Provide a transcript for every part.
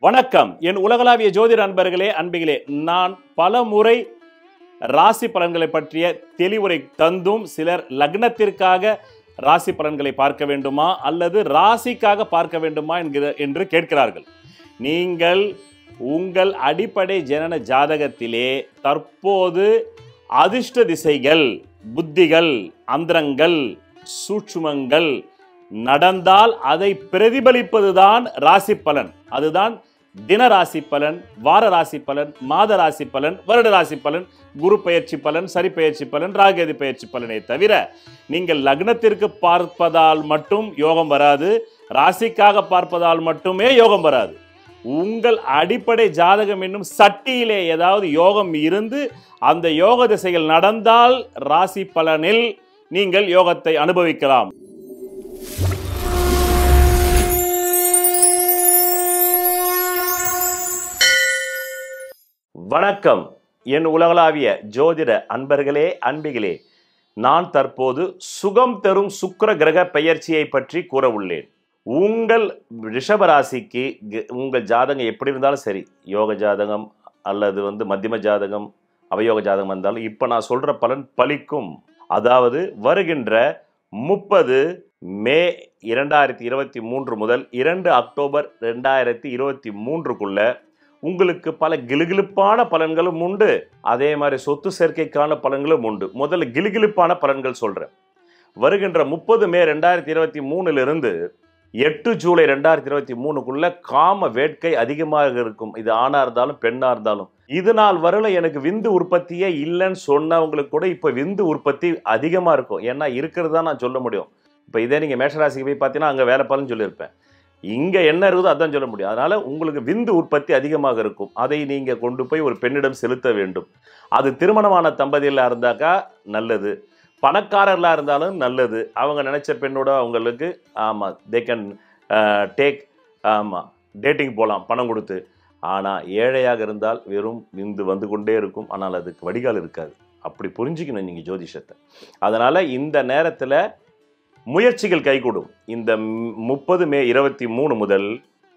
வணக்கம் என் உலகளாவிய ஜோதிட அன்பர்களே அன்பிகளே நான் பல முறை ராசி பலன்களை பற்றிய தெளிவுரை தந்தும் சிலர் லக்னத்திற்காக ராசி பலன்களை பார்க்க வேண்டுமா அல்லது ராசிக்காக பார்க்க வேண்டுமா என்கிற என்று கேட்கிறார்கள் நீங்கள் உங்கள் அடிப்படை ஜனன ஜாதகத்திலே தற்போது அதிர்ஷ்ட திசைகள் புத்திகள் அந்தரங்கள் சூட்சுமங்கள் நடந்தால் அதை பிரதிபலிப்பதுதான் ராசி பலன் அதுதான் தின ராசி பலன் வார ராசி பலன் மாத ராசி பலன் வருட ராசி பலன் குரு பெயர்ச்சி பலன் சரி பெயர்ச்சி பலன் ராகேது பெயர்ச்சி பலனை தவிர நீங்கள் லக்னத்திற்கு பார்ப்பதால் மட்டும் யோகம் வராது ராசிக்காக பார்ப்பதால் மட்டுமே யோகம் வராது உங்கள் அடிப்படை ஜாதகம் என்னும் சட்டியிலே ஏதாவது யோகம் இருந்து அந்த யோக திசைகள் நடந்தால் ராசி பலனில் நீங்கள் யோகத்தை அனுபவிக்கலாம் வணக்கம் என் உலகளாவிய ஜோதிட அன்பர்களே அன்பிகளே நான் தற்போது சுகம் தரும் சுக்கிர கிரக பெயர்ச்சியை பற்றி கூற உள்ளேன் உங்கள் ரிஷபராசிக்கு க- உங்கள் ஜாதகம் எப்படி இருந்தாலும் சரி யோக ஜாதகம் அல்லது வந்து மத்தியம ஜாதகம் அவயோக ஜாதகம் வந்தாலும் இப்போ நான் சொல்ற பலன் பலிக்கும் அதாவது வருகின்ற முப்பது மே இரண்டாயிரத்தி இருபத்தி மூன்று முதல் இரண்டு அக்டோபர் ரெண்டாயிரத்தி இருபத்தி மூன்றுக்குள்ள உங்களுக்கு பல கிலுகிலுப்பான பலன்களும் உண்டு அதே மாதிரி சொத்து சேர்க்கைக்கான பலன்களும் உண்டு முதல்ல கிலுகிலுப்பான பலன்கள் சொல்றேன் வருகின்ற முப்பது மே ரெண்டாயிரத்தி இருபத்தி மூணுலிருந்து எட்டு ஜூலை ரெண்டாயிரத்தி இருபத்தி மூணுக்குள்ள காம வேட்கை அதிகமாக இருக்கும் இது ஆணா இருந்தாலும் பெண்ணா இருந்தாலும் இது நாள் வரல எனக்கு விந்து உற்பத்தியே இல்லைன்னு சொன்னவங்களுக்கு கூட இப்போ விந்து உற்பத்தி அதிகமா இருக்கும் ஏன்னா இருக்கிறது தான் நான் சொல்ல முடியும் இப்போ இதே நீங்க மேஷராசிக்கு போய் பார்த்தீங்கன்னா அங்கே வேலை பலன் சொல்லியிருப்பேன் இங்க என்ன இருக்குதோ அதான் சொல்ல முடியும் அதனால உங்களுக்கு விந்து உற்பத்தி அதிகமாக இருக்கும் அதை நீங்க கொண்டு போய் ஒரு பெண்ணிடம் செலுத்த வேண்டும் அது திருமணமான தம்பதியில இருந்தாக்கா நல்லது பணக்காரர்களா இருந்தாலும் நல்லது அவங்க நினைச்ச பெண்ணோட அவங்களுக்கு ஆமா தே கேன் டேக் ஆமா டேட்டிங் போகலாம் பணம் கொடுத்து ஆனால் ஏழையாக இருந்தால் வெறும் விந்து வந்து கொண்டே இருக்கும் ஆனால் அதுக்கு வடிகால் இருக்காது அப்படி புரிஞ்சுக்கணும் நீங்கள் ஜோதிஷத்தை அதனால் இந்த நேரத்தில் முயற்சிகள் கைகூடும் இந்த முப்பது மே இருபத்தி மூணு முதல்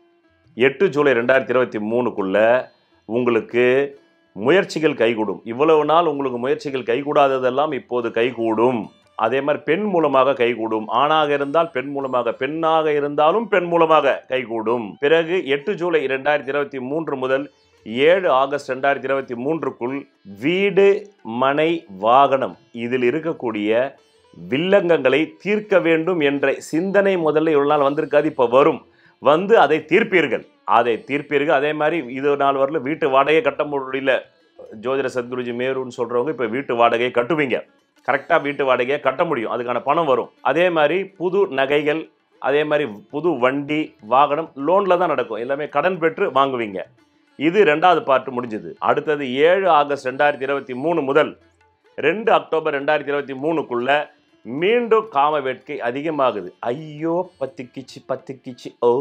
எட்டு ஜூலை ரெண்டாயிரத்தி இருபத்தி மூணுக்குள்ள உங்களுக்கு முயற்சிகள் கைகூடும் இவ்வளவு நாள் உங்களுக்கு முயற்சிகள் கைகூடாததெல்லாம் இப்போது கைகூடும் அதே மாதிரி பெண் மூலமாக கைகூடும் ஆணாக இருந்தால் பெண் மூலமாக பெண்ணாக இருந்தாலும் பெண் மூலமாக கைகூடும் பிறகு எட்டு ஜூலை ரெண்டாயிரத்தி இருபத்தி மூன்று முதல் ஏழு ஆகஸ்ட் ரெண்டாயிரத்தி இருபத்தி மூன்றுக்குள் வீடு மனை வாகனம் இதில் இருக்கக்கூடிய வில்லங்கங்களை தீர்க்க வேண்டும் என்ற சிந்தனை முதல்ல இவ்வளவு நாள் வந்திருக்காது இப்போ வரும் வந்து அதை தீர்ப்பீர்கள் அதை தீர்ப்பீர்கள் அதே மாதிரி இது நாள் வரல வீட்டு வாடகையை கட்ட முடியல ஜோதிட சத்குருஜி மேருன்னு சொல்றவங்க இப்போ வீட்டு வாடகையை கட்டுவீங்க கரெக்டாக வீட்டு வாடகையை கட்ட முடியும் அதுக்கான பணம் வரும் அதே மாதிரி புது நகைகள் அதே மாதிரி புது வண்டி வாகனம் லோனில் தான் நடக்கும் எல்லாமே கடன் பெற்று வாங்குவீங்க இது ரெண்டாவது பார்ட் முடிஞ்சது அடுத்தது ஏழு ஆகஸ்ட் ரெண்டாயிரத்தி இருபத்தி மூணு முதல் ரெண்டு அக்டோபர் ரெண்டாயிரத்தி இருபத்தி மூணுக்குள்ள மீண்டும் காம வேட்கை அதிகமாகுது ஐயோ பத்திக்கிச்சு பத்திக்கிச்சு ஓ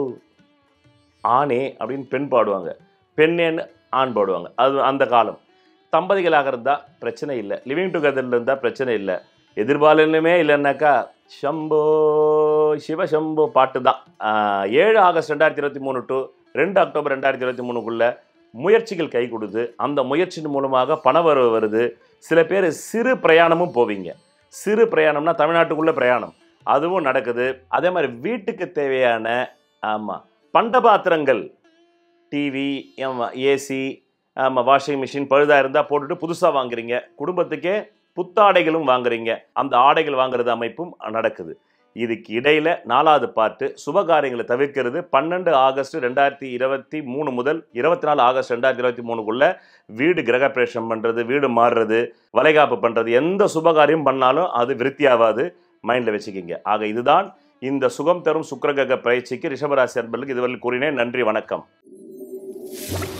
ஆணே அப்படின்னு பெண் பாடுவாங்க பெண்ணேன்னு ஆண் பாடுவாங்க அது அந்த காலம் தம்பதிகளாக இருந்தால் பிரச்சனை இல்லை லிவிங் டுகெதரில் இருந்தால் பிரச்சனை இல்லை எதிர்பாலனுமே இல்லைன்னாக்கா சம்போ சிவசம்போ பாட்டு தான் ஆஹ், ஏழு ஆகஸ்ட் ரெண்டாயிரத்தி இருபத்தி மூணு டு ரெண்டு அக்டோபர் ரெண்டாயிரத்தி இருபத்தி மூணுக்குள்ள முயற்சிகள் கை கொடுத்து அந்த முயற்சியின் மூலமாக பண வரவு வருது சில பேர் சிறு பிரயாணமும் போவீங்க சிறு பிரயாணம்னா தமிழ்நாட்டுக்குள்ள பிரயாணம் அதுவும் நடக்குது அதே மாதிரி வீட்டுக்கு தேவையான ஆமாம் பண்டபாத்திரங்கள் டிவி ஏசி ஆமாம் வாஷிங் மிஷின் பழுதாக இருந்தால் போட்டுட்டு புதுசாக வாங்குறீங்க குடும்பத்துக்கே புத்தாடைகளும் வாங்குறீங்க அந்த ஆடைகள் வாங்குறது அமைப்பும் நடக்குது இதுக்கு இடையில நாலாவது பார்ட்டு சுபகாரியங்களை தவிர்க்கிறது பன்னெண்டு ஆகஸ்ட் ரெண்டாயிரத்தி இருபத்தி மூணு முதல் இருபத்தி நாலு ஆகஸ்ட் ரெண்டாயிரத்தி இருபத்தி மூணுக்குள்ள வீடு கிரகப்பிரவேசம் பண்ணுறது வீடு மாறுறது வளைகாப்பு பண்ணுறது எந்த சுபகாரியம் பண்ணாலும் அது விருத்தியாகாது மைண்டில் வச்சுக்கிங்க ஆக இதுதான் இந்த சுகம் தரும் சுக்கிரகிரக பயிற்சிக்கு ரிஷபராசி அன்பர்களுக்கு இதுவரை கூறினேன் நன்றி வணக்கம்